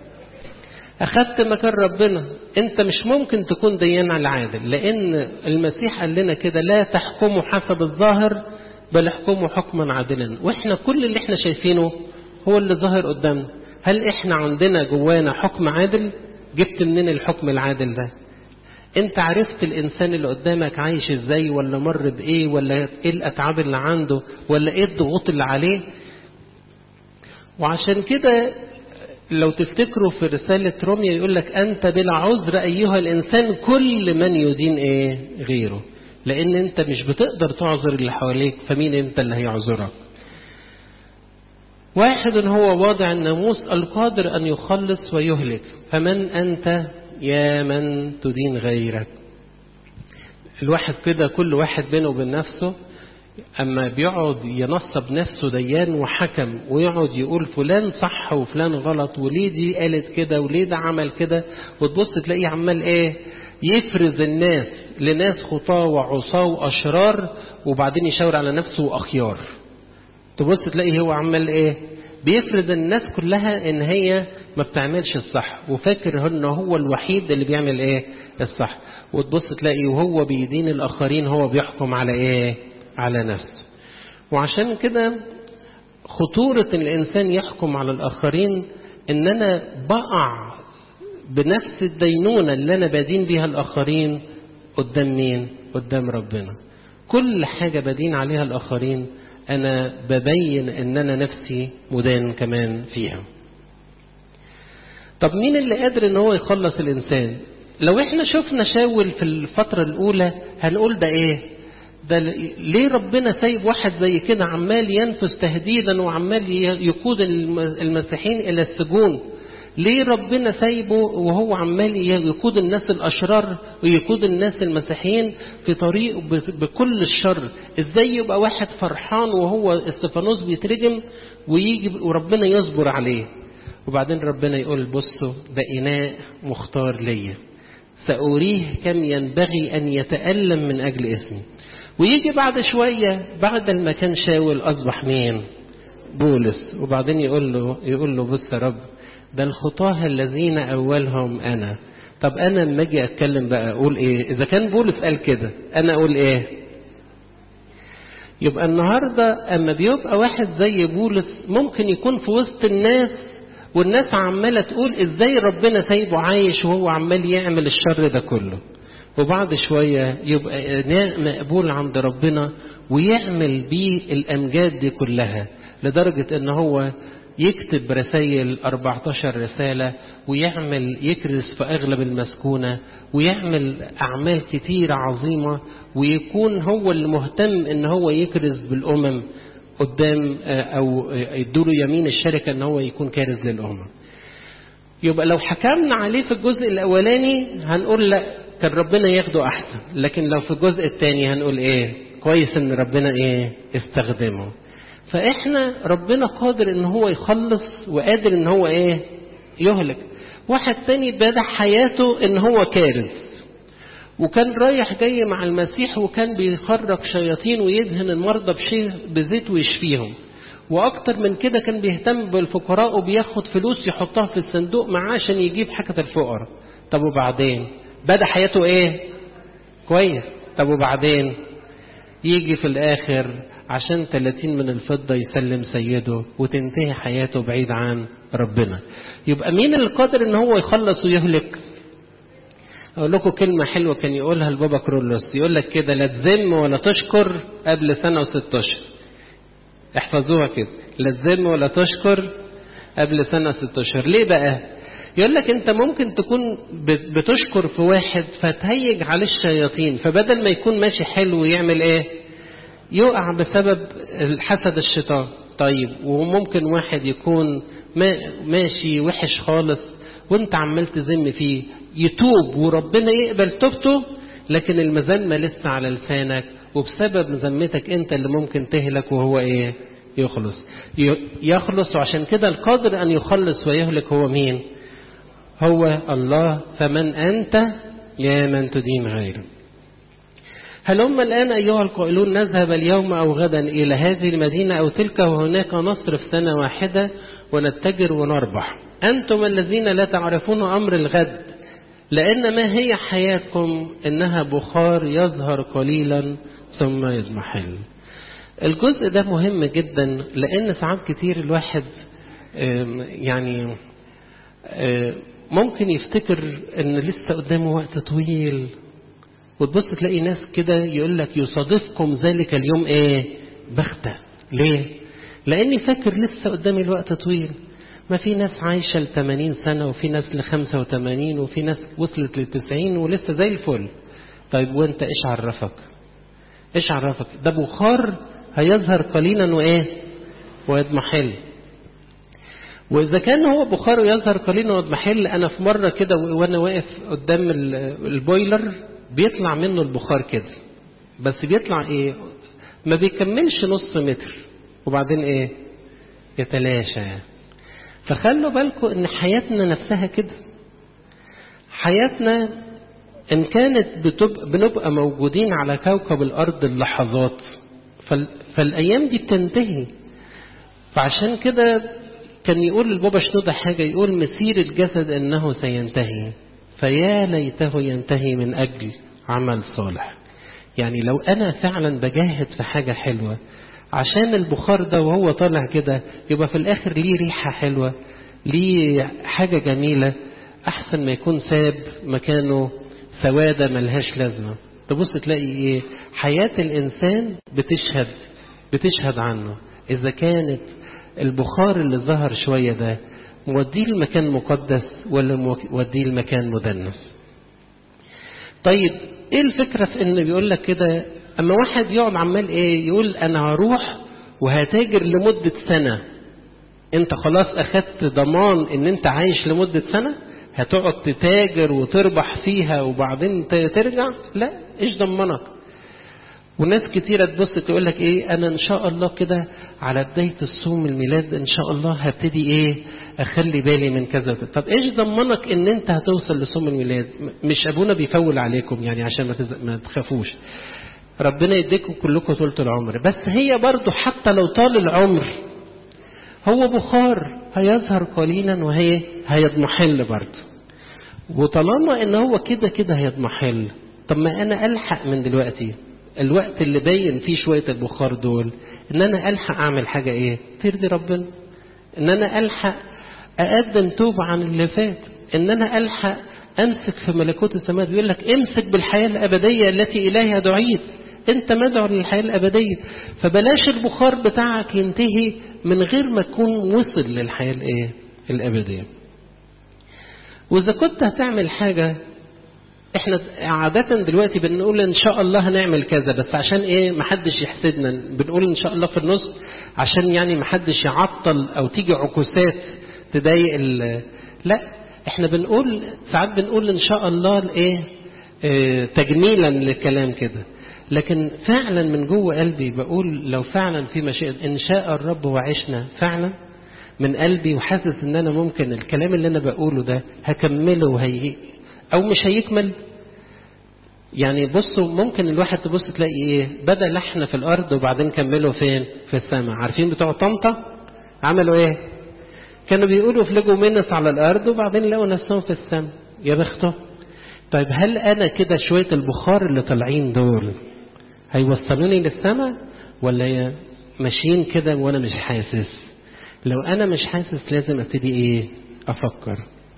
أخدت مكان ربنا أنت مش ممكن تكون ديان العادل لأن المسيح قال لنا كده لا تحكموا حسب الظاهر بل احكموا حكما عادلا وإحنا كل اللي احنا شايفينه هو اللي ظاهر قدامنا هل احنا عندنا جوانا حكم عادل جبت منين الحكم العادل ده انت عرفت الانسان اللي قدامك عايش ازاي ولا مر بايه ولا ايه الاتعاب اللي عنده ولا ايه الضغوط اللي عليه وعشان كده لو تفتكروا في رسالة روميا يقول لك أنت بلا عذر أيها الإنسان كل من يدين إيه غيره لأن أنت مش بتقدر تعذر اللي حواليك فمين أنت اللي هيعذرك واحد هو واضع الناموس القادر أن يخلص ويهلك فمن أنت يا من تدين غيرك الواحد كده كل واحد بينه وبين نفسه أما بيقعد ينصب نفسه ديان وحكم ويقعد يقول فلان صح وفلان غلط وليه دي قالت كده وليه ده عمل كده وتبص تلاقيه عمال ايه يفرز الناس لناس خطاة وعصاة وأشرار وبعدين يشاور على نفسه وأخيار تبص تلاقيه هو عمال ايه بيفرض الناس كلها ان هي ما بتعملش الصح وفاكر انه هو الوحيد اللي بيعمل ايه الصح وتبص تلاقي وهو بيدين الاخرين هو بيحكم على ايه على نفسه وعشان كده خطورة الانسان يحكم على الاخرين ان انا بقع بنفس الدينونة اللي انا بدين بيها الاخرين قدام مين قدام ربنا كل حاجة بدين عليها الاخرين أنا ببين إن أنا نفسي مدان كمان فيها طب مين اللي قادر إن هو يخلص الإنسان لو إحنا شفنا شاول في الفترة الأولى هنقول ده إيه ده ليه ربنا سايب واحد زي كده عمال ينفس تهديدا وعمال يقود المسيحيين إلى السجون ليه ربنا سايبه وهو عمال يقود الناس الأشرار ويقود الناس المسيحيين في طريق بكل الشر ازاي يبقى واحد فرحان وهو استفانوس بيترجم ويجي وربنا يصبر عليه وبعدين ربنا يقول بصوا ده إناء مختار ليا سأريه كم ينبغي أن يتألم من أجل اسمي ويجي بعد شوية بعد ما كان شاول أصبح مين بولس وبعدين يقول له يقول له بص يا رب ده الخطاه الذين أولهم أنا طب أنا لما أجي أتكلم بقى أقول إيه إذا كان بولس قال كده أنا أقول إيه يبقى النهاردة أما بيبقى واحد زي بولس ممكن يكون في وسط الناس والناس عمالة تقول إزاي ربنا سايبه عايش وهو عمال يعمل الشر ده كله وبعد شوية يبقى إناء مقبول عند ربنا ويعمل بيه الأمجاد دي كلها لدرجة إن هو يكتب رسائل 14 رسالة ويعمل يكرس في أغلب المسكونة ويعمل أعمال كتيرة عظيمة ويكون هو المهتم إن هو يكرز بالأمم قدام أو يدوله يمين الشركة إن هو يكون كارز للأمم يبقى لو حكمنا عليه في الجزء الأولاني هنقول لا كان ربنا ياخده أحسن لكن لو في الجزء الثاني هنقول إيه كويس إن ربنا إيه استخدمه فإحنا ربنا قادر إن هو يخلص وقادر إن هو إيه يهلك واحد تاني بدأ حياته إن هو كارث وكان رايح جاي مع المسيح وكان بيخرج شياطين ويدهن المرضى بشيء بزيت ويشفيهم واكتر من كده كان بيهتم بالفقراء وبياخد فلوس يحطها في الصندوق معاه عشان يجيب حاجة الفقراء طب وبعدين بدأ حياته ايه كويس طب وبعدين يجي في الاخر عشان 30 من الفضة يسلم سيده وتنتهي حياته بعيد عن ربنا يبقى مين اللي قادر ان هو يخلص ويهلك اقول لكم كلمة حلوة كان يقولها البابا كرولوس يقول لك كده لا تذم ولا تشكر قبل سنة وست اشهر احفظوها كده لا تذم ولا تشكر قبل سنة ست اشهر ليه بقى يقول لك انت ممكن تكون بتشكر في واحد فتهيج عليه الشياطين فبدل ما يكون ماشي حلو ويعمل ايه يقع بسبب حسد الشيطان طيب وممكن واحد يكون ماشي وحش خالص وانت عمال تذم فيه يتوب وربنا يقبل توبته لكن المذمة لسه على لسانك وبسبب مذمتك انت اللي ممكن تهلك وهو ايه يخلص يخلص وعشان كده القادر ان يخلص ويهلك هو مين هو الله فمن انت يا من تدين غيره هلم الآن أيها القائلون نذهب اليوم أو غدا إلى هذه المدينة أو تلك وهناك نصرف سنة واحدة ونتجر ونربح أنتم الذين لا تعرفون أمر الغد لأن ما هي حياتكم إنها بخار يظهر قليلا ثم يضمحل الجزء ده مهم جدا لأن ساعات كتير الواحد يعني ممكن يفتكر ان لسه قدامه وقت طويل وتبص تلاقي ناس كده يقول لك يصادفكم ذلك اليوم ايه بختة ليه لاني فاكر لسه قدامي الوقت طويل ما في ناس عايشة ل 80 سنة وفي ناس ل 85 وفي ناس وصلت ل 90 ولسه زي الفل طيب وانت ايش عرفك ايش عرفك ده بخار هيظهر قليلا وايه ويضمحل واذا كان هو بخار ويظهر قليلا ويضمحل انا في مره كده وانا واقف قدام البويلر بيطلع منه البخار كده بس بيطلع ايه ما بيكملش نص متر وبعدين ايه يتلاشى فخلوا بالكم ان حياتنا نفسها كده حياتنا ان كانت بتبقى بنبقى موجودين على كوكب الارض اللحظات فالايام دي بتنتهي فعشان كده كان يقول البابا شنودة حاجة يقول مسير الجسد انه سينتهي فيا ليته ينتهي من اجل عمل صالح يعني لو انا فعلا بجاهد في حاجة حلوة عشان البخار ده وهو طالع كده يبقى في الاخر ليه ريحة حلوة ليه حاجة جميلة احسن ما يكون ساب مكانه سوادة ملهاش لازمة تبص تلاقي ايه حياة الانسان بتشهد بتشهد عنه إذا كانت البخار اللي ظهر شوية ده موديه المكان مقدس ولا موديه المكان مدنس طيب ايه الفكرة في ان بيقول لك كده اما واحد يقعد عمال ايه يقول انا هروح وهتاجر لمدة سنة انت خلاص اخدت ضمان ان انت عايش لمدة سنة هتقعد تتاجر وتربح فيها وبعدين ترجع لا ايش ضمنك وناس كتيرة تبص تقول لك ايه انا ان شاء الله كده على بداية الصوم الميلاد ان شاء الله هبتدي ايه اخلي بالي من كذا طب ايش ضمنك ان انت هتوصل لصوم الميلاد مش ابونا بيفول عليكم يعني عشان ما, تز... ما تخافوش ربنا يديكم كلكم طولة العمر بس هي برضو حتى لو طال العمر هو بخار هيظهر قليلا وهي هيضمحل برضو وطالما ان هو كده كده هيضمحل طب ما انا الحق من دلوقتي الوقت اللي باين فيه شوية البخار دول ان انا الحق اعمل حاجة ايه ترضي ربنا ان انا الحق اقدم توبة عن اللي فات ان انا الحق امسك في ملكوت السماوات بيقول لك امسك بالحياة الابدية التي اليها دعيت انت مدعو للحياة الابدية فبلاش البخار بتاعك ينتهي من غير ما تكون وصل للحياة الايه الابدية واذا كنت هتعمل حاجة احنا عادة دلوقتي بنقول ان شاء الله هنعمل كذا بس عشان ايه محدش يحسدنا بنقول ان شاء الله في النص عشان يعني محدش يعطل او تيجي عكوسات تضايق لا احنا بنقول ساعات بنقول ان شاء الله الايه اه تجميلا للكلام كده لكن فعلا من جوه قلبي بقول لو فعلا في مشيئة ان شاء الرب وعشنا فعلا من قلبي وحاسس ان انا ممكن الكلام اللي انا بقوله ده هكمله وهي او مش هيكمل يعني بصوا ممكن الواحد تبص تلاقي ايه بدا لحن في الارض وبعدين كملوا فين في السماء عارفين بتوع طنطا عملوا ايه كانوا بيقولوا فلجوا منس على الارض وبعدين لقوا نفسهم في السماء يا بخته طيب هل انا كده شويه البخار اللي طالعين دول هيوصلوني للسماء ولا ماشيين كده وانا مش حاسس لو انا مش حاسس لازم ابتدي ايه افكر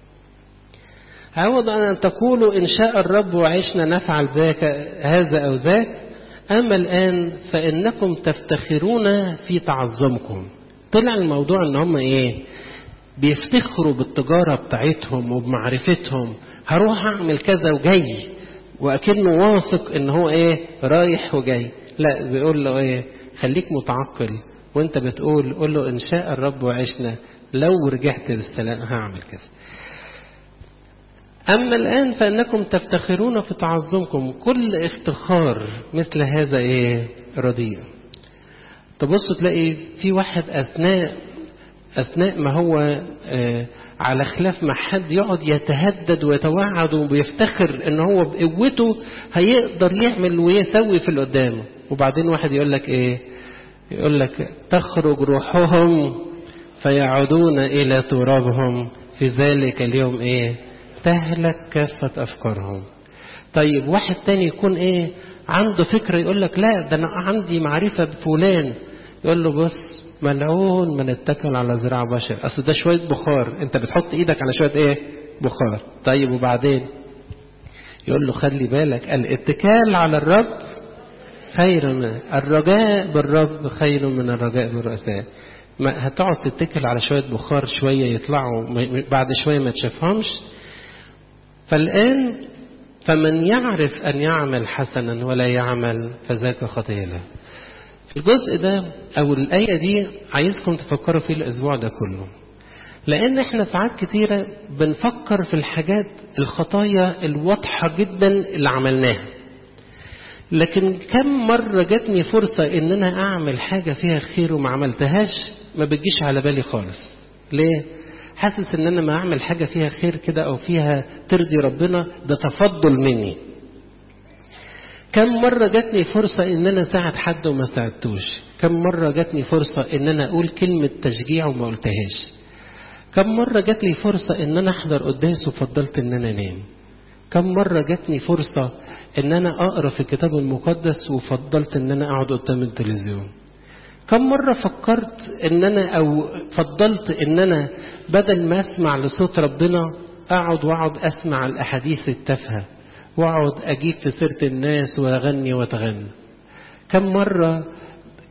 عوض أن تقولوا إن شاء الرب وعشنا نفعل ذاك هذا أو ذاك أما الآن فإنكم تفتخرون في تعظمكم طلع الموضوع إن هم إيه بيفتخروا بالتجارة بتاعتهم وبمعرفتهم هروح أعمل كذا وجاي وأكنه واثق إن هو إيه رايح وجاي لا بيقول له إيه خليك متعقل وانت بتقول قول له إن شاء الرب وعشنا لو رجعت بالسلام هعمل كذا أما الآن فإنكم تفتخرون في تعظمكم كل افتخار مثل هذا إيه رديء تبص تلاقي في واحد أثناء أثناء ما هو آه على خلاف ما حد يقعد يتهدد ويتوعد وبيفتخر ان هو بقوته هيقدر يعمل ويسوي في اللي قدامه وبعدين واحد يقول لك ايه يقول لك تخرج روحهم فيعودون الى ترابهم في ذلك اليوم ايه تهلك كافة أفكارهم طيب واحد تاني يكون إيه عنده فكرة يقول لك لا ده أنا عندي معرفة بفلان يقول له بص ملعون من اتكل على ذراع بشر أصل ده شوية بخار أنت بتحط إيدك على شوية إيه بخار طيب وبعدين يقول له خلي بالك الاتكال على الرب خير من الرجاء بالرب خير من الرجاء بالرؤساء ما هتقعد تتكل على شوية بخار شوية يطلعوا بعد شوية ما تشوفهمش فالآن فمن يعرف أن يعمل حسنا ولا يعمل فذاك خطية له الجزء ده أو الآية دي عايزكم تفكروا فيه الأسبوع ده كله لأن احنا ساعات كتيرة بنفكر في الحاجات الخطايا الواضحة جدا اللي عملناها لكن كم مرة جاتني فرصة ان انا اعمل حاجة فيها خير وما عملتهاش ما بتجيش على بالي خالص ليه حاسس ان انا ما اعمل حاجة فيها خير كده او فيها ترضي ربنا ده تفضل مني كم مرة جاتني فرصة ان انا ساعد حد وما ساعدتوش كم مرة جاتني فرصة ان انا اقول كلمة تشجيع وما قلتهاش كم مرة جات لي فرصة ان انا احضر قداس وفضلت ان انا انام كم مرة جاتني فرصة ان انا اقرا في الكتاب المقدس وفضلت ان انا اقعد قدام التلفزيون كم مرة فكرت ان انا او فضلت ان انا بدل ما اسمع لصوت ربنا اقعد واقعد اسمع الاحاديث التافهة واقعد اجيب في سيرة الناس واغني واتغنى كم مرة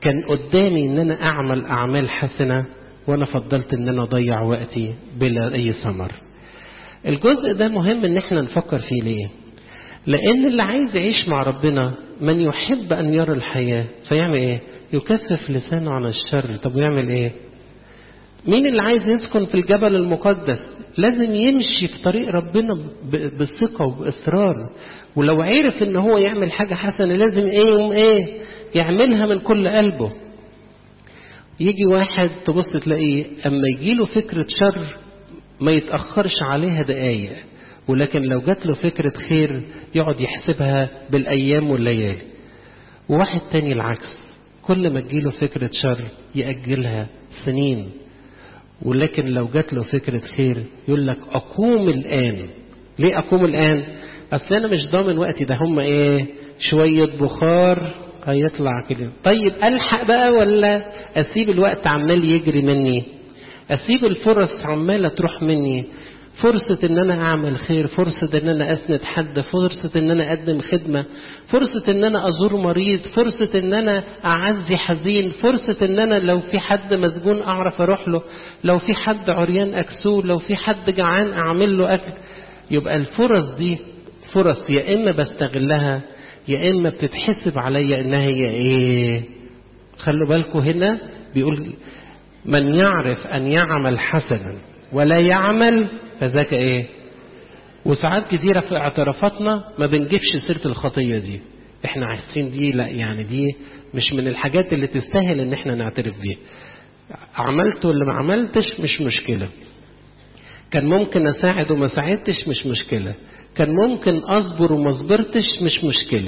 كان قدامي ان انا اعمل اعمال حسنة وانا فضلت ان انا اضيع وقتي بلا اي ثمر الجزء ده مهم ان احنا نفكر فيه ليه لان اللي عايز يعيش مع ربنا من يحب ان يرى الحياة فيعمل ايه يكثف لسانه عن الشر طب ويعمل ايه مين اللي عايز يسكن في الجبل المقدس لازم يمشي في طريق ربنا بثقة وبإصرار ولو عرف ان هو يعمل حاجة حسنة لازم ايه يوم ايه يعملها من كل قلبه يجي واحد تبص تلاقيه اما يجيله فكرة شر ما يتأخرش عليها دقايق ولكن لو جات له فكرة خير يقعد يحسبها بالأيام والليالي وواحد تاني العكس كل ما تجيله فكرة شر يأجلها سنين ولكن لو جات له فكرة خير يقول لك أقوم الآن ليه أقوم الآن أصل أنا مش ضامن وقتي ده هم إيه شوية بخار هيطلع كده طيب ألحق بقى ولا أسيب الوقت عمال يجري مني أسيب الفرص عمالة تروح مني فرصة ان انا اعمل خير فرصة ان انا اسند حد فرصة ان انا اقدم خدمة فرصة ان انا ازور مريض فرصة ان انا اعزي حزين فرصة ان انا لو في حد مسجون اعرف اروح له لو في حد عريان اكسوه لو في حد جعان اعمل له اكل يبقى الفرص دي فرص يا اما بستغلها يا اما بتتحسب عليا انها هي ايه خلوا بالكم هنا بيقول من يعرف ان يعمل حسنا ولا يعمل فذاك ايه وساعات كثيرة في اعترافاتنا ما بنجيبش سيرة الخطية دي احنا عايزين دي لا يعني دي مش من الحاجات اللي تستاهل ان احنا نعترف بيها عملت ولا ما عملتش مش مشكلة كان ممكن اساعد وما ساعدتش مش مشكلة كان ممكن اصبر وما صبرتش مش مشكلة